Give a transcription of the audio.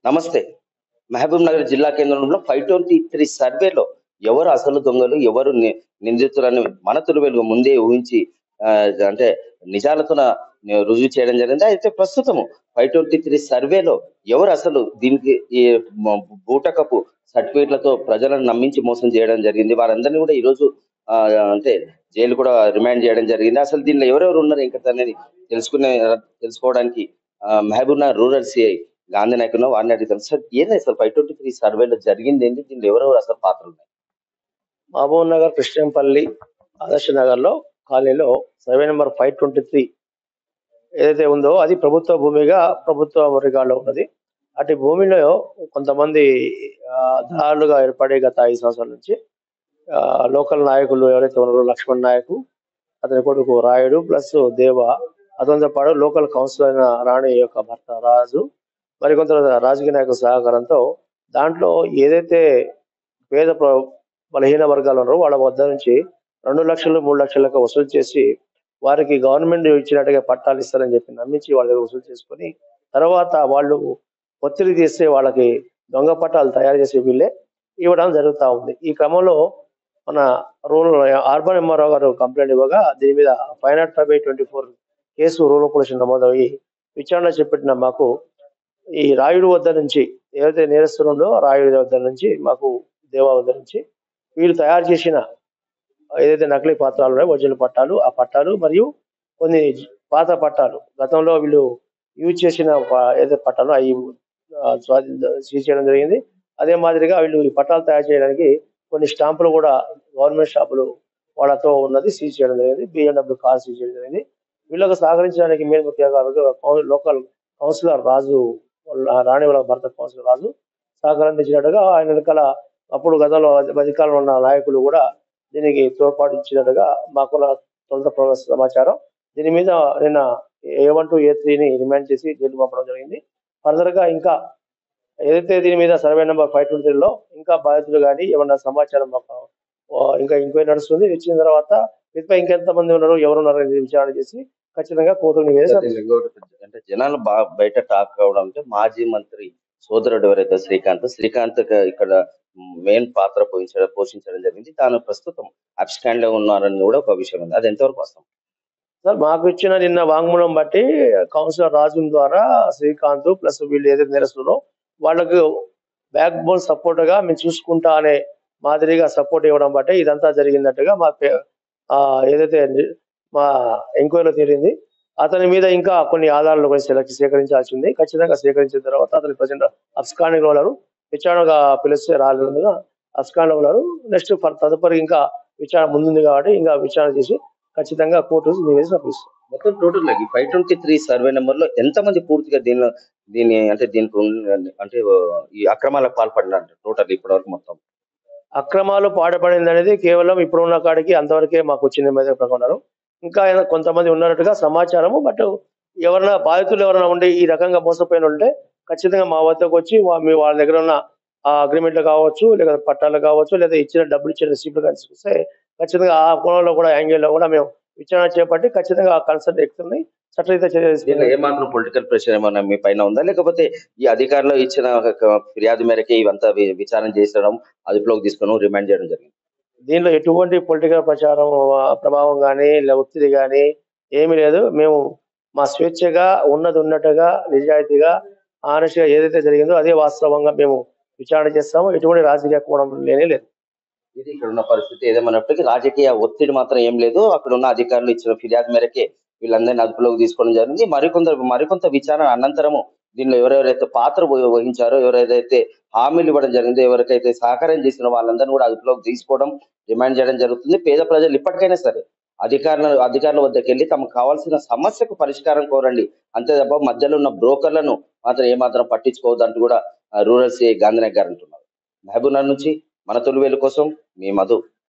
నమస్తే మహబూబ్ నగర్ జిల్లా కేంద్రంలో ఫైవ్ ట్వంటీ త్రీ సర్వేలో ఎవరు అసలు దొంగలు ఎవరు ని- నిందితులని మన వెలుగు ముందే ఊహించి ఆ, అంటే నిజాలతో రుజువు చేయడం జరిగింది అయితే ప్రస్తుతం ఫైవ్ ట్వంటీ త్రీ సర్వేలో ఎవరు అసలు దీనికి ఈ మ- బూటకపు సర్టిఫికేట్లతో ప్రజలను నమ్మించి మోసం చేయడం జరిగింది వారందరినీ కూడా ఈరోజు ఆ, అంటే జైలు కూడా రిమాండ్ చేయడం జరిగింది అసలు దీనిలో ఎవరెవరు ఉన్నారు ఇంకా అనేది తెలుసుకునే తెలుసుకోవడానికి ఆ, Mahabubnagar rural CI Gandhi నాయకులు వారిని అడుగుతాం సార్ ఏంది అసలు ఫైవ్ ట్వంటీ త్రీ సర్వేలో జరిగింది ఏంటి దీనిలో ఎవరెవరు అసలు పాత్ర ఉన్నాయి మహబూబ్ నగర్ కృష్ణంపల్లి ఆదర్శ నగర్ లో కాలనీలో survey number five twenty three ఏదైతే ఉందో అది ప్రభుత్వ భూమిగా ప్రభుత్వ రికార్డులో ఉన్నది అటు భూమిలో కొంతమంది ఆ, దారులుగా ఏర్పడే గత ఐదు సంవత్సరాల నుంచి ఆ, లోకల్ నాయకులు ఎవరైతే ఉన్నారో లక్ష్మణ్ నాయకు అతని కొడుకు రాయుడు ప్లస్ దేవ అతనితో పాటు లోకల్ కౌన్సిలర్ అయిన రాణి యొక్క భర్త రాజు మరికొంత రాజకీయ నాయకుల సహకారంతో దాంట్లో ఏదైతే పేద ప్ర- బలహీన వర్గాలు ఉన్నారో వాళ్ళ వద్ద నుంచి రెండు లక్షలు మూడు లక్షలకు వసూలు చేసి వారికి గవర్నమెంట్ ఇచ్చినట్టుగా పట్టాలు ఇస్తారని చెప్పి నమ్మించి వాళ్ళ దగ్గర వసూలు చేసుకొని తర్వాత వాళ్ళు ఒత్తిడి తీస్తే వాళ్ళకి దొంగ పట్టాలు తయారు చేసి వీళ్ళే ఇవ్వడం జరుగుతూ ఉంది ఈ క్రమంలో మన రూరల్ అర్బన్ ఎంఆర్ఓ గారు కంప్లైంట్ ఇవ్వగా దీని మీద five nought five by twenty four case rural police నమోదయ్యి విచారణ చేపట్టిన మాకు ఈ రాయుడు వద్ద నుంచి ఏదైతే నేరస్తులు ఉందో రాయుడు వద్ద నుంచి మాకు దేవా వద్ద నుంచి వీళ్ళు తయారు చేసిన ఏదైతే నకిలీ పత్రాలు ఉన్నాయో ఒరిజినల్ పట్టాలు ఆ పట్టాలు మరియు కొన్ని పాత పట్టాలు గతంలో వీళ్ళు యూజ్ చేసిన ప- ఏదైతే పట్టాలు అవి ఆ, స్వాధీన సీజ్ చేయడం జరిగింది అదే మాదిరిగా వీళ్ళు ఈ పట్టాలు తయారు చేయడానికి కొన్ని స్టాంపులు కూడా గవర్నమెంట్ స్టాంపులు వాళ్ళతో ఉన్నది సీజ్ చేయడం జరిగింది బిఎండబ్ల్యూ కార్ సీజ్ చేయడం జరిగింది వీళ్ళకు సహకరించడానికి మెయిన్ ముఖ్యంగా లోకల్ కౌన్సిలర్ రాజు వాళ్ళ రాణి వాళ్ళ భర్త కౌన్సిలర్ రాజు సహకారం తెచ్చినట్టుగా ఆయన వెనకాల అప్పుడు గతంలో అధికారంలో ఉన్న నాయకులు కూడా దీనికి తోడ్పాటు ఇచ్చినట్టుగా మాకున్న తొలుత ప్ర- సమాచారం దీని మీద నిన్న ఏ వన్ టు ఏ త్రీని రిమాండ్ చేసి జైలు పంపడం జరిగింది ఫర్దర్ గా ఇంకా ఏదైతే దీని మీద సర్వే నెంబర్ ఫైవ్ ట్వంటీ త్రీలో ఇంకా బాధితులు కానీ ఏమన్నా సమాచారం మాకు ఆ, ఇంకా ఎంక్వైరీ నడుస్తుంది ఇచ్చిన తర్వాత వీటిపై ఇంకెంత మంది ఉన్నారు ఎవరు ఉన్నారు అనేది విచారణ చేసి ఖచ్చితంగా కోర్టు నివేదిక దీనిలో ఇంకొకటి అంటే జనాలు బా బయట టాక్ కావడం అంటే మాజీ మంత్రి సోదరుడు ఎవరైతే శ్రీకాంత్ శ్రీకాంత్ క- ఇక్కడ మెయిన్ పాత్ర పోషించడం పోషించడం జరిగింది తాను ప్రస్తుతం అబ్స్టాండ్ లో ఉన్నారని కూడా ఒక విషయం ఉంది అది ఎంతవరకు వస్తాం సార్ మాకు ఇచ్చిన నిన్న వాంగ్మూలం బట్టి కౌన్సిలర్ రాజు ద్వారా శ్రీకాంత్ ప్లస్ వీళ్ళు ఏదైతే నేరస్తులో వాళ్ళకు బ్యాక్ బోన్ సపోర్ట్ గా మేము చూసుకుంటా అనే మాదిరిగా సపోర్ట్ ఇవ్వడం బట్టి ఇదంతా జరిగినట్టుగా మా పే- ఆ, ఏదైతే ని- మా ఎంక్వైరీలో తేలింది అతని మీద ఇంకా కొన్ని ఆధారాలు కొన్ని సెలెక్ట్ సేకరించాల్సి ఉంది ఖచ్చితంగా సేకరించిన తర్వాత అతని ప్రజెంట్ అబ్స్కాండింగ్ లో ఉన్నారు విచారణగా పిలిస్తే రాలేదుగా అబ్స్కాండ్ లో ఉన్నారు నెక్స్ట్ తదుపరి ఇంకా విచారణ ముందుంది కాబట్టి ఇంకా విచారణ చేసి ఖచ్చితంగా కోర్టు నివేదిక సమర్పిస్తాం మొత్తం టోటల్ ఈ five twenty three survey number లో ఎంత మంది పూర్తిగా దీనిలో దీని అంటే దీనికి ఉన్న- అంటే ఆ, ఈ అక్రమాలకు పాల్పడినారు టోటల్ ఇప్పటి వరకు మొత్తం అక్రమాలు పాడపడింది అనేది కేవలం ఇప్పుడున్న కాడికి అంతవరకే మాకు వచ్చిన మీద ప్రకారం ఇంకా ఏదో కొంతమంది ఉన్నట్టుగా సమాచారము బట్ ఎవరైనా బాధితులు ఎవరైనా ఉండి ఈ రకంగా మోసపోయిన ఉంటే ఖచ్చితంగా మా వద్దకు వచ్చి వా- మీ వాళ్ళ దగ్గర ఉన్న ఆ అగ్రిమెంట్లు కావచ్చు లేదా పట్టాలు కావచ్చు లేదా ఇచ్చిన డబ్బులు ఇచ్చిన రిసీప్ట్లు కానీ చూస్తే ఖచ్చితంగా ఆ కోణంలో కూడా యాంగిల్లో కూడా మేము విచారణ చేపట్టి ఖచ్చితంగా ఆ కన్సల్ట్ ఎక్కుతుంది చట్టరీత చర్య దీనిలో తీసుకుంటాం. ఏమాత్రం పొలిటికల్ ప్రెషర్ ఏమైనా మీ పైన ఉందా లేకపోతే ఈ అధికారులు ఇచ్చిన ఒక ఫిర్యాదు మేరకే ఇవంతా వి- విచారణ చేసడం అదుపులోకి తీసుకొని రిమాండ్ చేయడం జరిగింది దీనిలో ఎటువంటి పొలిటికల్ ప్రచారం ఆ, ప్రభావం కానీ లేదా ఒత్తిడి కానీ ఏమీ లేదు మేము మా స్వేచ్ఛగా ఉన్నది ఉన్నట్టుగా నిజాయితీగా ఆనెస్ట్ గా ఏదైతే జరిగిందో అదే వాస్తవంగా మేము విచారణ చేస్తాము ఎటువంటి రాజకీయ కోణం లేనే లేదు ఇది ఇక్కడ ఉన్న పరిస్థితి ఏదేమన్నప్పటికీ రాజకీయ ఒత్తిడి మాత్రం ఏం లేదు అక్కడ ఉన్న అధికారులు ఇచ్చిన ఫిర్యాదు మేరకే వీళ్ళందరినీ అదుపులోకి తీసుకోవడం జరిగింది మరికొంత మరికొంత విచారణ అనంతరము దీనిలో ఎవరెవరైతే పాత్ర వహి- వహించారో ఎవరైతే హామీలు ఇవ్వడం జరిగిందో ఎవరికైతే సహకారం చేసిన వాళ్ళందరినీ కూడా అదుపులోకి తీసుకోవడం డిమాండ్ చేయడం జరుగుతుంది పేద ప్రజలు ఇప్పటికైనా సరే అధికారుల అధికారుల వద్దకు వెళ్ళి తమకు కావాల్సిన సమస్యకు పరిష్కారం కోరండి అంతే తప్ప మధ్యలో ఉన్న బ్రోకర్లను మాత్రం ఏమాత్రం పట్టించుకోవద్దంటూ కూడా ఆ, రూరల్ సిఐ గాంధీనాయక్ గారు అంటున్నారు మహబూబ్నగర్ నుంచి మన తొలివేలు కోసం మీ మధు